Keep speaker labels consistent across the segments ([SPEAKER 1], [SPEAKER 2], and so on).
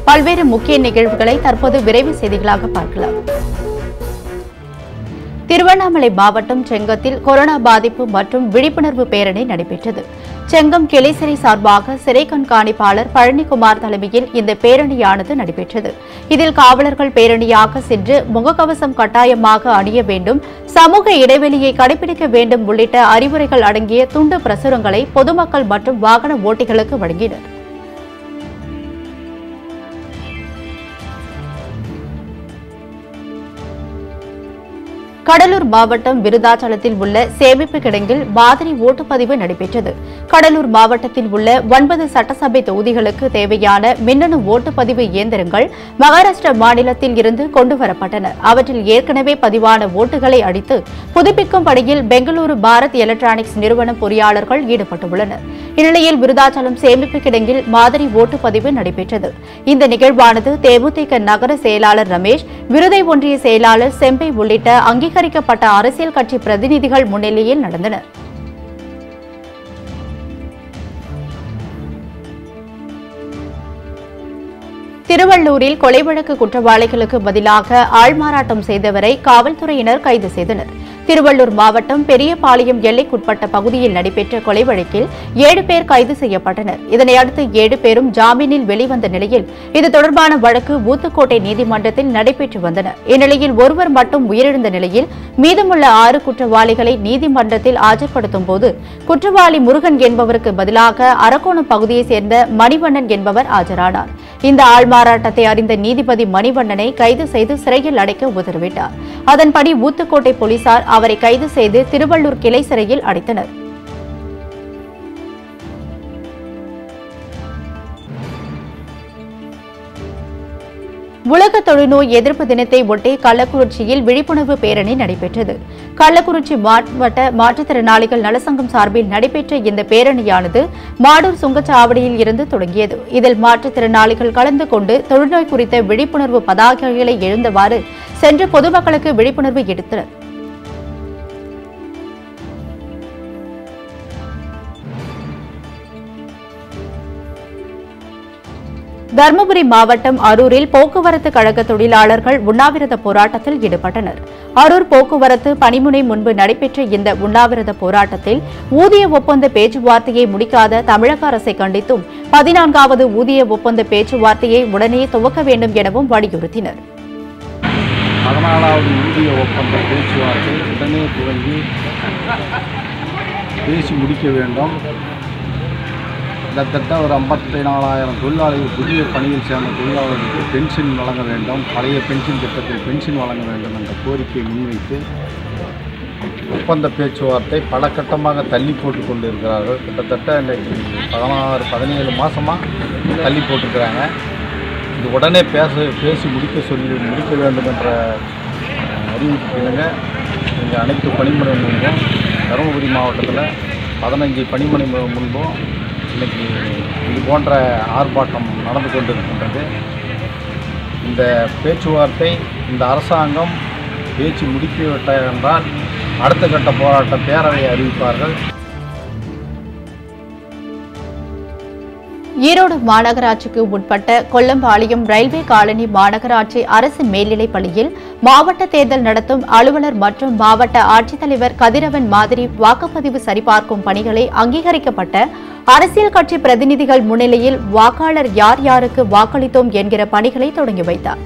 [SPEAKER 1] பல்வேறு முக்கிய நிகழ்வுகளை தற்போது விரைவு செய்திகளாக பார்க்கலாம் திருவண்ணாமலை மாவட்டம் செங்கத்தில் கொரோனா பாதிப்பு மற்றும் விழிப்புணர்வு பேரணி நடைபெற்றது செங்கம் கிளைசிறை சார்பாக சிறை கண்காணிப்பாளர் பழனிக்குமார் தலைமையில் இந்த பேரணியானது நடைபெற்றது இதில் காவலர்கள் பேரணியாக சென்று முகக்கவசம் கட்டாயமாக அணிய வேண்டும் சமூக இடைவெளியை கடைபிடிக்க வேண்டும் உள்ளிட்ட அறிவுரைகள் அடங்கிய துண்டு பிரசுரங்களை பொதுமக்கள் மற்றும் வாகன ஓட்டிகளுக்கு வழங்கினர் கடலூர் மாவட்டம் விருதாச்சலத்தில் உள்ள சேமிப்பு கிடங்கில் மாதிரி ஓட்டுப்பதிவு நடைபெற்றது கடலூர் மாவட்டத்தில் உள்ள ஒன்பது சட்டசபை தொகுதிகளுக்கு தேவையான மின்னணு ஓட்டுப்பதிவு இயந்திரங்கள் மகாராஷ்டிரா மாநிலத்தில் இருந்து கொண்டுவரப்பட்டன அவற்றில் ஏற்கனவே பதிவான ஓட்டுகளை அடித்து புதுப்பிக்கும் பணியில் பெங்களூரு பாரத் எலக்ட்ரானிக்ஸ் நிறுவன பொறியாளர்கள் ஈடுபட்டுள்ளனர் இந்நிலையில் விருதாச்சலம் சேமிப்பு கிடங்கில் மாதிரி ஓட்டுப்பதிவு நடைபெற்றது இந்த நிகழ்வானது தேமுதிக நகர செயலாளர் ரமேஷ் விருதை ஒன்றிய செயலாளர் செம்பை உள்ளிட்ட அங்கீகரிக்கப்பட்ட அரசியல் கட்சி பிரதிநிதிகள் முன்னிலையில் நடந்தன திருவள்ளூரில் கொலை வழக்கு குற்றவாளிகளுக்கு பதிலாக ஆள்மாறாட்டம் செய்தவரை காவல்துறையினர் கைது செய்தனர் திருவள்ளூர் மாவட்டம் பெரியபாளையம் எல்லைக்குட்பட்ட பகுதியில் நடைபெற்ற கொலை வழக்கில் ஏழு பேர் கைது செய்யப்பட்டனர் இதனையடுத்து ஏழு பேரும் ஜாமீனில் வெளிவந்த நிலையில் இது தொடர்பான வழக்கு ஊத்துக்கோட்டை நீதிமன்றத்தில் நடைபெற்று வந்தன இந்நிலையில் ஒருவர் மட்டும் உயிரிழந்த நிலையில் மீதமுள்ள ஆறு குற்றவாளிகளை நீதிமன்றத்தில் ஆஜர்படுத்தும் போது குற்றவாளி முருகன் என்பவருக்கு பதிலாக அரக்கோணம் பகுதியைச் சேர்ந்த மணிவண்ணன் என்பவர் ஆஜரானார் இந்த ஆள்மாறாட்டத்தை அறிந்த நீதிபதி மணிவண்ணனை கைது செய்து சிறையில் அடைக்க உத்தரவிட்டார் அதன்படி ஊத்துக்கோட்டை போலீசார் அவரை கைது செய்து திருவள்ளூர் கிளை சிறையில் அடைத்தனர் உலக தொழுநோய் எதிர்ப்பு தினத்தை ஒட்டி கள்ளக்குறிச்சியில் விழிப்புணர்வு பேரணி நடைபெற்றது கள்ளக்குறிச்சி மாவட்ட மாற்றுத்திறனாளிகள் நலசங்கம் சார்பில் நடைபெற்ற இந்த பேரணியானது மாடூர் சுங்கச்சாவடியில் இருந்து தொடங்கியது இதில் மாற்றுத்திறனாளிகள் கலந்து கொண்டு தொழுநோய் குறித்த விழிப்புணர்வு பதாகைகளை எழுந்தவாறு சென்று பொதுமக்களுக்கு விழிப்புணர்வு எடுத்தனர் தருமபுரி மாவட்டம் அரூரில் போக்குவரத்து கழக தொழிலாளர்கள் உண்ணாவிரத போராட்டத்தில் ஈடுபட்டனர் அரூர் போக்குவரத்து பணிமுனை முன்பு நடைபெற்ற இந்த உண்ணாவிரத போராட்டத்தில் ஊதிய ஒப்பந்த பேச்சுவார்த்தையை முடிக்காத தமிழக அரசை கண்டித்தும் பதினான்காவது ஊதிய ஒப்பந்த பேச்சுவார்த்தையை உடனே துவக்க வேண்டும் எனவும் வலியுறுத்தினர்
[SPEAKER 2] பதினாலாவது ஊதிய ஒப்பந்த பேச்சுவார்த்தை உடனே துவங்கி பேசி முடிக்க வேண்டும் கிட்டத்தட்ட ஒரு ஐம்பத்தி நாலாயிரம் தொழிலாளிகள் புதிய பணியில் சேர்ந்த தொழிலாளர்களுக்கு பென்ஷன் வழங்க வேண்டும் பழைய பென்ஷன் திட்டத்தில் பென்ஷன் வழங்க வேண்டும் என்ற கோரிக்கையை முன்வைத்து ஒப்பந்த பேச்சுவார்த்தை பல கட்டமாக தள்ளி போட்டு கொண்டு இருக்கிறார்கள் கிட்டத்தட்ட இன்றைக்கு பதினாறு பதினேழு மாதமாக தள்ளி போட்டிருக்கிறாங்க இது உடனே பேச பேசி முடிக்க சொல்லி முடிக்க வேண்டும் என்ற அஹ், அறிவிப்புக்கு இணங்க இங்கே அனைத்து பணிமனை முன்பும் தருமபுரி மாவட்டத்தில் பதினஞ்சு பணிமனை மு- முன்பும் இன்னைக்கு இது போன்ற ஆர்ப்பாட்டம் நடந்து கொண்டிருக்கின்றது இந்த பேச்சுவார்த்தை இந்த அரசாங்கம் பேச்சு முடிக்கவிட்ட என்றால் அடுத்த கட்ட போராட்டம் பேரவையை அறிவிப்பார்கள்
[SPEAKER 1] ஈரோடு மாநகராட்சிக்கு உட்பட்ட கொல்லம்பாளையம் ரயில்வே காலனி மாநகராட்சி அரசு மேல்நிலைப் பள்ளியில் மாவட்ட தேர்தல் நடத்தும் அலுவலர் மற்றும் மாவட்ட ஆட்சித்தலைவர் கதிரவன் மாதிரி வாக்குப்பதிவு சரிபார்க்கும் பணிகளை அங்கீகரிக்கப்பட்ட அரசியல் கட்சி பிரதிநிதிகள் முன்னிலையில் வாக்காளர் யார் யாருக்கு வாக்களித்தோம் என்கிற பணிகளை தொடங்கி வைத்தார்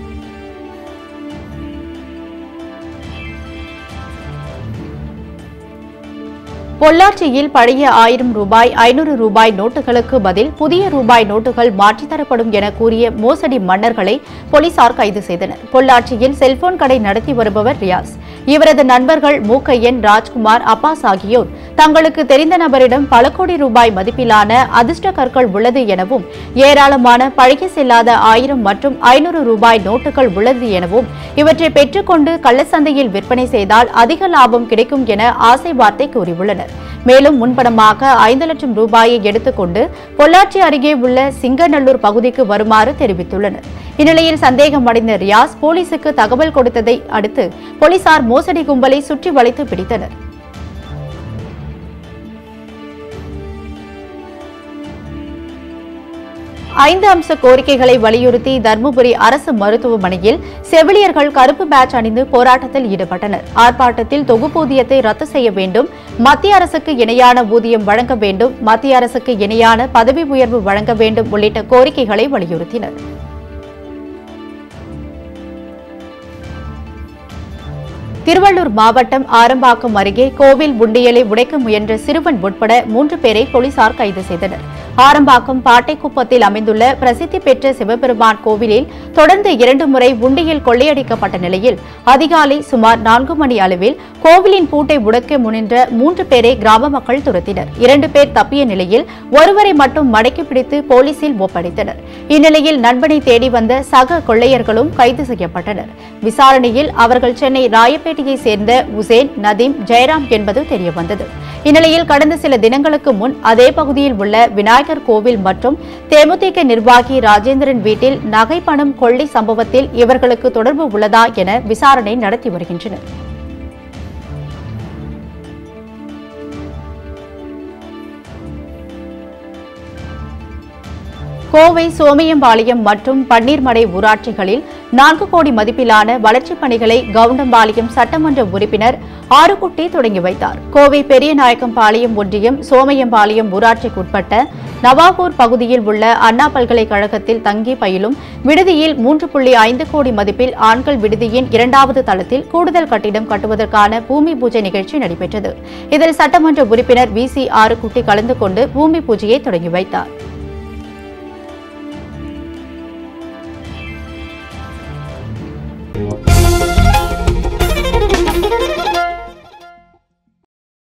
[SPEAKER 1] பொள்ளாச்சியில் பழைய ஆயிரம் ரூபாய் ஐநூறு ரூபாய் நோட்டுகளுக்கு பதில் புதிய ரூபாய் நோட்டுகள் மாற்றித் தரப்படும் என கூறிய மோசடி மன்னர்களை போலீசார் கைது செய்தனர் பொள்ளாச்சியில் செல்போன் கடை நடத்தி வருபவர் ரியாஸ் இவரது நண்பர்கள் மூக்கையன் ராஜ்குமார் அப்பாஸ் ஆகியோர் தங்களுக்கு தெரிந்த நபரிடம் பல கோடி ரூபாய் மதிப்பிலான அதிர்ஷ்ட கற்கள் உள்ளது எனவும் ஏராளமான பழகி செல்லாத ஆயிரம் மற்றும் ஐநூறு ரூபாய் நோட்டுகள் உள்ளது எனவும் இவற்றை பெற்றுக்கொண்டு கள்ளச்சந்தையில் விற்பனை செய்தால் அதிக லாபம் கிடைக்கும் என ஆசை வார்த்தை கூறியுள்ளனர் மேலும் முன்பணமாக ஐந்து லட்சம் ரூபாயை எடுத்துக்கொண்டு பொள்ளாச்சி அருகே உள்ள சிங்கநல்லூர் பகுதிக்கு வருமாறு தெரிவித்துள்ளனர் இந்நிலையில் சந்தேகமடைந்த ரியாஸ் போலீசுக்கு தகவல் கொடுத்ததை அடுத்து போலீசார் மோசடி கும்பலை சுற்றி வளைத்து பிடித்தனர் ஐந்து அம்ச கோரிக்கைகளை வலியுறுத்தி தருமபுரி அரசு மருத்துவமனையில் செவிலியர்கள் கருப்பு பேட்ச் அணிந்து போராட்டத்தில் ஈடுபட்டனர் ஆர்ப்பாட்டத்தில் தொகுப்பூதியத்தை ரத்து செய்ய வேண்டும் மத்திய அரசுக்கு இணையான ஊதியம் வழங்க வேண்டும் மத்திய அரசுக்கு இணையான பதவி உயர்வு வழங்க வேண்டும் உள்ளிட்ட கோரிக்கைகளை வலியுறுத்தினர் திருவள்ளூர் மாவட்டம் ஆரம்பாக்கம் அருகே கோவில் உண்டியலை உடைக்க முயன்ற சிறுவன் உட்பட மூன்று பேரை போலீசார் கைது செய்தனர் ஆரம்பாக்கம் பாட்டைக்குப்பத்தில் அமைந்துள்ள பிரசித்தி பெற்ற சிவபெருமான் கோவிலில் தொடர்ந்து இரண்டு முறை உண்டியல் கொள்ளையடிக்கப்பட்ட நிலையில் அதிகாலை சுமார் நான்கு மணி அளவில் கோவிலின் பூட்டை உடைக்க முனின்ற மூன்று பேரை கிராம மக்கள் துரத்தினர் இரண்டு பேர் தப்பிய நிலையில் ஒருவரை மட்டும் மடக்கி பிடித்து போலீசில் ஒப்படைத்தனர் இந்நிலையில் நண்பனை தேடி வந்த சக கொள்ளையர்களும் கைது செய்யப்பட்டனர் விசாரணையில் அவர்கள் சென்னை ராயப்பேட்டையை சேர்ந்த உசேன் நதீம் ஜெயராம் என்பது தெரியவந்தது இந்நிலையில் கடந்த சில தினங்களுக்கு முன் அதே பகுதியில் உள்ள விநாயகர் கோவில் மற்றும் தேமுதிக நிர்வாகி ராஜேந்திரன் வீட்டில் நகை பணம் கொள்ளை சம்பவத்தில் இவர்களுக்கு தொடர்பு உள்ளதா என விசாரணை நடத்தி வருகின்றனர் கோவை சோமையம்பாளையம் மற்றும் பன்னீர்மடை ஊராட்சிகளில் நான்கு கோடி மதிப்பிலான வளர்ச்சிப் பணிகளை கவுண்டம்பாளையம் சட்டமன்ற உறுப்பினர் ஆறுகுட்டி தொடங்கி வைத்தார் கோவை பெரியநாயக்கம்பாளையம் ஒன்றியம் சோமையம்பாளையம் ஊராட்சிக்குட்பட்ட நவாபூர் பகுதியில் உள்ள அண்ணா பல்கலைக்கழகத்தில் தங்கி பயிலும் விடுதியில் மூன்று புள்ளி ஐந்து கோடி மதிப்பில் ஆண்கள் விடுதியின் இரண்டாவது தளத்தில் கூடுதல் கட்டிடம் கட்டுவதற்கான பூமி பூஜை நிகழ்ச்சி நடைபெற்றது இதில் சட்டமன்ற உறுப்பினர் வி சி ஆறுகுட்டி கலந்து கொண்டு பூமி பூஜையை தொடங்கி வைத்தார்